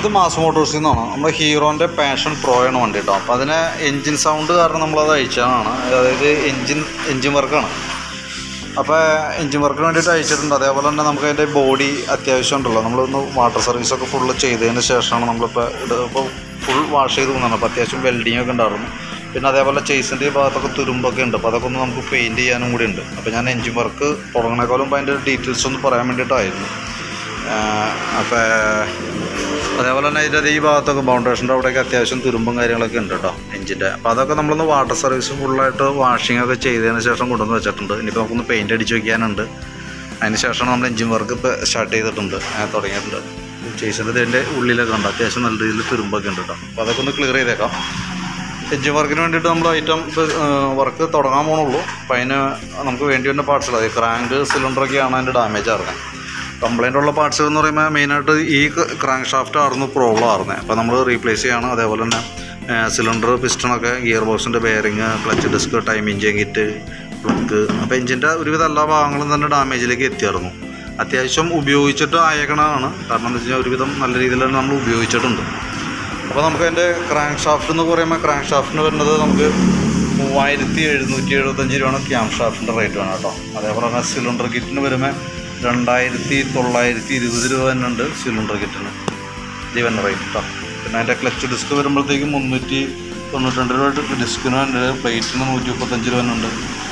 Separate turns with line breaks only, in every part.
ഇത് മാസ് മോട്ടോഴ്സിൽ നിന്നാണ് നമ്മുടെ ഹീറോൻ്റെ പാഷൻ പ്രോ ആണ് വണ്ടി കേട്ടോ അപ്പോൾ അതിന് എൻജിൻ സൗണ്ട് കാരണം നമ്മളത് അയച്ചതാണ് അതായത് എൻജിൻ എൻജിൻ വർക്കാണ് അപ്പോൾ എൻജിൻ വർക്കിന് വേണ്ടിയിട്ട് അയച്ചിട്ടുണ്ട് അതേപോലെ തന്നെ നമുക്ക് അതിൻ്റെ ബോഡി അത്യാവശ്യം ഉണ്ടല്ലോ നമ്മളൊന്ന് വാട്ടർ സർവീസൊക്കെ ഫുള്ള് ചെയ്തതിന് ശേഷമാണ് നമ്മളിപ്പോൾ ഇത് ഇപ്പോൾ ഫുൾ വാഷ് ചെയ്ത് പോകുന്നതാണ് അപ്പോൾ അത്യാവശ്യം വെൽഡിങ് ഒക്കെ ഉണ്ടായിരുന്നു പിന്നെ അതേപോലെ ചേസിൻ്റെ ഈ ഭാഗത്തൊക്കെ തുരുമ്പൊക്കെ ഉണ്ട് അപ്പോൾ അതൊക്കെ ഒന്ന് നമുക്ക് പെയിൻറ്റ് ചെയ്യാനും കൂടി ഉണ്ട് അപ്പോൾ ഞാൻ എൻജിൻ വർക്ക് തുടങ്ങണേക്കാളും ഇപ്പോൾ അതിൻ്റെ ഡീറ്റെയിൽസ് ഒന്ന് പറയാൻ വേണ്ടിയിട്ടായിരുന്നു അപ്പോൾ അതേപോലെ തന്നെ അതിൻ്റെ ഈ ഭാഗത്തൊക്കെ ബൗണ്ടേഷൻ്റെ അവിടെയൊക്കെ അത്യാവശ്യം തുരുമ്പും കാര്യങ്ങളൊക്കെ ഉണ്ട് കേട്ടോ എഞ്ചിൻ്റെ അപ്പോൾ അതൊക്കെ നമ്മളൊന്ന് വാട്ടർ സർവീസ് ഫുള്ളായിട്ട് വാഷിംഗ് ഒക്കെ ചെയ്തതിന് ശേഷം കൊണ്ടുവന്ന് വെച്ചിട്ടുണ്ട് ഇനിയിപ്പോൾ നമുക്കൊന്ന് പെയിൻറ്റ് അടിച്ച് വയ്ക്കാനുണ്ട് അതിന് ശേഷമാണ് നമ്മൾ എഞ്ചിൻ വർക്ക് ഇപ്പോൾ സ്റ്റാർട്ട് ചെയ്തിട്ടുണ്ട് ഞാൻ തുടങ്ങിയിട്ടുണ്ട് ചേസിൻ്റെ ഇതിൻ്റെ ഉള്ളിലൊക്കെ ഉണ്ട് അത്യാവശ്യം നല്ല രീതിയിൽ തുരുമ്പൊക്കെ ഉണ്ട് കേട്ടോ അപ്പോൾ അതൊക്കെ ഒന്ന് ക്ലിയർ ചെയ്തേക്കാം എഞ്ചിൻ വർക്കിന് വേണ്ടിയിട്ട് നമ്മൾ ഐറ്റം വർക്ക് തുടങ്ങാൻ പോകണുള്ളൂ അപ്പോൾ അതിന് നമുക്ക് വേണ്ടി വരുന്ന പാർട്സുകൾ അതായത് ക്രാങ്ക് സിലിണ്ടറൊക്കെയാണ് അതിൻ്റെ ഡാമേജ് ആയിരുന്നത് കംപ്ലൈൻ്റ് ഉള്ള പാർട്സുകൾ എന്ന് പറയുമ്പോൾ മെയിനായിട്ട് ഈ ക്രാങ്ക് ഷാഫ്റ്റ് ആയിരുന്നു പ്രോബ്ലം ആയിരുന്നത് അപ്പോൾ നമ്മൾ റീപ്ലേസ് ചെയ്യാണ് അതേപോലെ തന്നെ സിലിണ്ടർ പിസ്റ്റണൊക്കെ ഗിയർ ബോക്സിൻ്റെ bearing clutch disc time engine kit plug അപ്പോൾ എഞ്ചിൻ്റെ ഒരുവിധ എല്ലാ ഭാഗങ്ങളും തന്നെ ഡാമേജിലേക്ക് എത്തിയായിരുന്നു അത്യാവശ്യം ഉപയോഗിച്ചിട്ട് അയക്കണതാണ് കാരണം എന്താ വെച്ചാൽ ഒരുവിധം നല്ല രീതിയിൽ തന്നെ നമ്മൾ ഉപയോഗിച്ചിട്ടുണ്ട് അപ്പോൾ നമുക്ക് അതിൻ്റെ ക്രാങ്ക് ഷാഫ്റ്റ് എന്ന് പറയുമ്പോൾ ക്രാങ്ക് ഷാഫ്റ്റിന് വരുന്നത് നമുക്ക് മൂവായിരത്തി എഴുന്നൂറ്റി എഴുപത്തഞ്ച് രൂപയാണ് ക്യാം ഷാഫ്റ്റിൻ്റെ റേറ്റ് വേണം കേട്ടോ അതേപോലെ തന്നെ സിലിണ്ടർ കിറ്റിന് വരുമ്പോൾ രണ്ടായിരത്തി തൊള്ളായിരത്തി ഇരുപത് രൂപ തന്നെ ഉണ്ട് സിലിണ്ടർ കിറ്റിന് ജീവൻ റേറ്റ് കേട്ടോ പിന്നെ അതിൻ്റെ ക്ലച്ച് ഡിസ്ക് വരുമ്പോഴത്തേക്കും മുന്നൂറ്റി തൊണ്ണൂറ്റി രൂപ ഡിസ്കിന് ഉണ്ട് പ്ലേറ്റിന് നൂറ്റി മുപ്പത്തഞ്ച് രൂപ തന്നെ ഉണ്ട്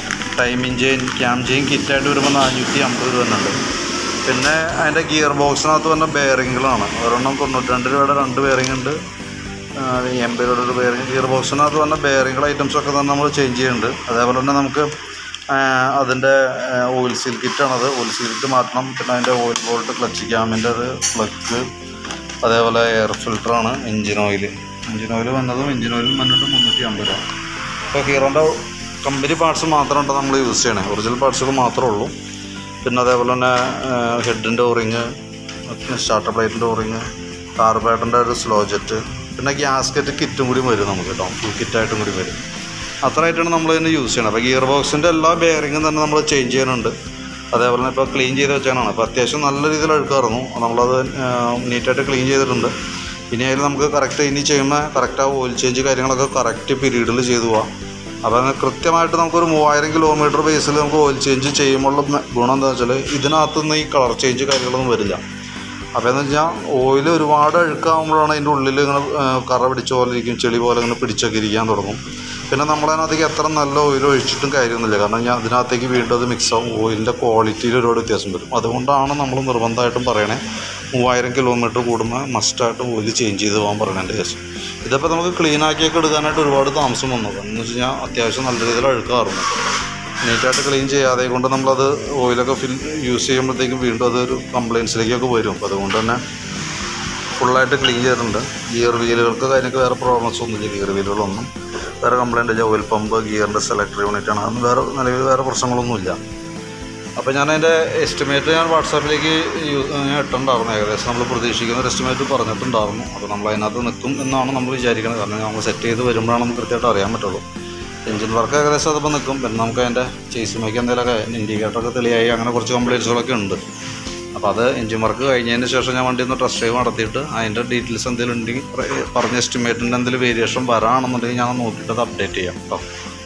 ടൈമിങ് ചെയിൻ ക്യാം ചെയിൻ കിറ്റായിട്ട് വരുമ്പോൾ നാനൂറ്റി അമ്പത് രൂപ തന്നെ ഉണ്ട് പിന്നെ അതിൻ്റെ ഗിയർ ബോക്സിനകത്ത് വന്ന ബെയറിങ്ങുകളാണ് ഒരെണ്ണം തൊണ്ണൂറ്റി രണ്ട് രൂപയുടെ രണ്ട് ബെയറിംഗ് ഉണ്ട് ആ, എൺപത് രൂപയുടെ ഒരു ബെയറിംഗ് ഗിയർ ബോക്സിനകത്ത് വന്ന ബെയറിങ്ങൾ ഐറ്റംസൊക്കെ തന്നെ നമ്മൾ ചേഞ്ച് ചെയ്യുന്നുണ്ട് അതേപോലെ തന്നെ നമുക്ക് ആ, അതിൻ്റെ ഓയിൽ സീൽ കിറ്റാണത് ഓയിൽ സീൽ കിറ്റ് മാറ്റണം പിന്നെ അതിൻ്റെ ഓയിൽ ബോൾട്ട് ക്ലച്ച് ക്യാമിൻ്റെ അത് പ്ലഗ് അതേപോലെ എയർ ഫിൽറ്ററാണ് എൻജിൻ ഓയിൽ എൻജിൻ ഓയിൽ വന്നതും എൻജിൻ ഓയിലും വന്നിട്ട് മുന്നൂറ്റി അമ്പത് രൂപ ഇപ്പോൾ ഹീറോൻ്റെ കമ്പനി പാർട്സ് മാത്രമാണ് നമ്മൾ യൂസ് ചെയ്യണേ ഒറിജിനൽ പാർട്സുകൾ മാത്രമേ ഉള്ളൂ പിന്നെ അതേപോലെ തന്നെ ഹെഡിൻ്റെ ഓറിങ് സ്റ്റാർട്ടർ പ്ലേറ്റിൻ്റെ ഓറിങ് കാർബേറ്ററിൻ്റെ ഒരു സ്ലോ ജെറ്റ് പിന്നെ ഗ്യാസ്കറ്റ് കിറ്റും കൂടി വരും നമുക്ക് കേട്ടോ ഫുൾ കിറ്റായിട്ടും കൂടി വരും അത്രയായിട്ടാണ് നമ്മൾ ഇതിന് യൂസ് ചെയ്യണത് അപ്പോൾ ഗിയർ ബോക്സിൻ്റെ എല്ലാ ബെയറിങ്ങും തന്നെ നമ്മൾ ചേഞ്ച് ചെയ്യാനുണ്ട് അതേപോലെ തന്നെ ഇപ്പോൾ ക്ലീൻ ചെയ്ത് വെച്ചാണ് അപ്പോൾ അത്യാവശ്യം നല്ല രീതിയിൽ അഴുക്കായിരുന്നു നമ്മളത് നീറ്റായിട്ട് ക്ലീൻ ചെയ്തിട്ടുണ്ട് ഇനി അതിൽ നമുക്ക് കറക്റ്റ് ഇനി ചെയ്യുമ്പോൾ കറക്റ്റ് ആ ഓയിൽ ചേഞ്ച് കാര്യങ്ങളൊക്കെ കറക്റ്റ് പീരീഡിൽ ചെയ്തു പോവാം അപ്പോൾ അങ്ങനെ കൃത്യമായിട്ട് നമുക്കൊരു മൂവായിരം കിലോമീറ്റർ ബേസിൽ നമുക്ക് ഓയിൽ ചേഞ്ച് ചെയ്യുമ്പോഴുള്ള മെ- ഗുണം എന്താ വെച്ചാൽ ഇതിനകത്തുനിന്ന് ഈ കളർ ചേഞ്ച് കാര്യങ്ങളൊന്നും വരില്ല അപ്പോൾ എന്ന് വെച്ചാൽ ഓയിൽ ഒരുപാട് അഴുക്കാകുമ്പോഴാണ് അതിൻ്റെ ഉള്ളിൽ ഇങ്ങനെ ആ, കറ പിടിച്ച പോലെ ഇരിക്കും ചെളി പോലെ ഇങ്ങനെ പിടിച്ചൊക്കെ ഇരിക്കാൻ തുടങ്ങും പിന്നെ നമ്മളതിനകത്തേക്ക് എത്ര നല്ല ഓയിൽ ഒഴിച്ചിട്ടും കാര്യമൊന്നുമില്ല കാരണം ഞാൻ അതിനകത്തേക്ക് വീണ്ടും അത് മിക്സ് ആവും ഓയിലിൻ്റെ ക്വാളിറ്റിയിൽ ഒരുപാട് വ്യത്യാസം വരും അതുകൊണ്ടാണ് നമ്മൾ നിർബന്ധമായിട്ടും പറയണേ മൂവായിരം കിലോമീറ്റർ കൂടുമ്പോൾ മസ്റ്റായിട്ട് ഓയിൽ ചേഞ്ച് ചെയ്ത് പോകാൻ പറയണതിൻ്റെ കേസ് ഇതിപ്പോൾ നമുക്ക് ക്ലീൻ ആക്കിയൊക്കെ എടുക്കാനായിട്ട് ഒരുപാട് താമസം വന്നു എന്ന് വെച്ച് കഴിഞ്ഞാൽ അത്യാവശ്യം നല്ല രീതിയിൽ അഴുക്കാറുണ്ട് നീറ്റായിട്ട് ക്ലീൻ ചെയ്യാതെ കൊണ്ട് നമ്മളത് ഓയിലൊക്കെ ഫിൽ യൂസ് ചെയ്യുമ്പോഴത്തേക്കും വീണ്ടും അതൊരു കംപ്ലയിൻസിലേക്കൊക്കെ വരും അപ്പോൾ അതുകൊണ്ട് തന്നെ ഫുള്ളായിട്ട് ക്ലീൻ ചെയ്തിട്ടുണ്ട് ഗിയർ വീലുകൾക്ക് കാര്യങ്ങൾക്ക് വേറെ പ്രോബ്ലംസ് ഒന്നുമില്ല ഗിയർ വീലുകളൊന്നും വേറെ കംപ്ലയിൻ്റ് ഇല്ല ഓയിൽ പമ്പ് ഗിയറിൻ്റെ സെലക്ടർ യൂണിറ്റ് ആണ് അതൊന്നും വേറെ നിലവിൽ വേറെ പ്രശ്നങ്ങളൊന്നുമില്ല അപ്പോൾ ഞാൻ അതിൻ്റെ എസ്റ്റിമേറ്റ് ഞാൻ വാട്സാപ്പിലേക്ക് യൂ- ഞാൻ ഇട്ടുണ്ടായിരുന്നു ഏകദേശം നമ്മൾ പ്രതീക്ഷിക്കുന്ന ഒരു എസ്റ്റിമേറ്റ് പറഞ്ഞിട്ടുണ്ടായിരുന്നു അപ്പോൾ നമ്മൾ അതിനകത്ത് നിൽക്കും എന്നാണ് നമ്മൾ വിചാരിക്കുന്നത് കാരണം നമ്മൾ സെറ്റ് ചെയ്ത് വരുമ്പോഴാണ് നമുക്ക് കൃത്യമായിട്ട് അറിയാൻ പറ്റുള്ളൂ എഞ്ചിൻ വർക്ക് ഏകദേശം അതിപ്പോൾ നിൽക്കും പിന്നെ നമുക്ക് അതിൻ്റെ ചേസുമേക്ക് എന്തെങ്കിലുമൊക്കെ ഇൻഡിക്കേറ്ററൊക്കെ തെളിയായി അങ്ങനെ കുറച്ച് കംപ്ലയിൻസുകളൊക്കെ ഉണ്ട് അപ്പോൾ അത് എഞ്ചിൻ വർക്ക് കഴിഞ്ഞതിന് ശേഷം ഞാൻ വണ്ടി ഒന്ന് ടെസ്റ്റ് ഡ്രൈവ് നടത്തിയിട്ട് അതിൻ്റെ ഡീറ്റെയിൽസ് എന്തെങ്കിലും ഉണ്ടെങ്കിൽ പറ- പറഞ്ഞ എസ്റ്റിമേറ്റിൻ്റെ എന്തെങ്കിലും വേരിയേഷൻ വരാണെന്നുണ്ടെങ്കിൽ ഞാൻ നോക്കിയിട്ട് അത് അപ്ഡേറ്റ് ചെയ്യാം കേട്ടോ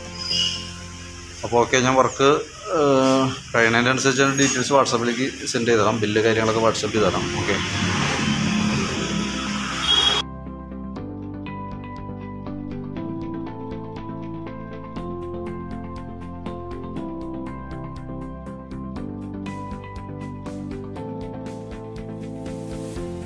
അപ്പോൾ ഓക്കെ ഞാൻ വർക്ക് കഴിയുന്നതിൻ്റെ അനുസരിച്ച് ഡീറ്റെയിൽസ് വാട്സാപ്പിലേക്ക് സെൻഡ് ചെയ്ത് തരാം ബില്ല് കാര്യങ്ങളൊക്കെ വാട്സാപ്പ് ചെയ്ത് തരാം ഓക്കെ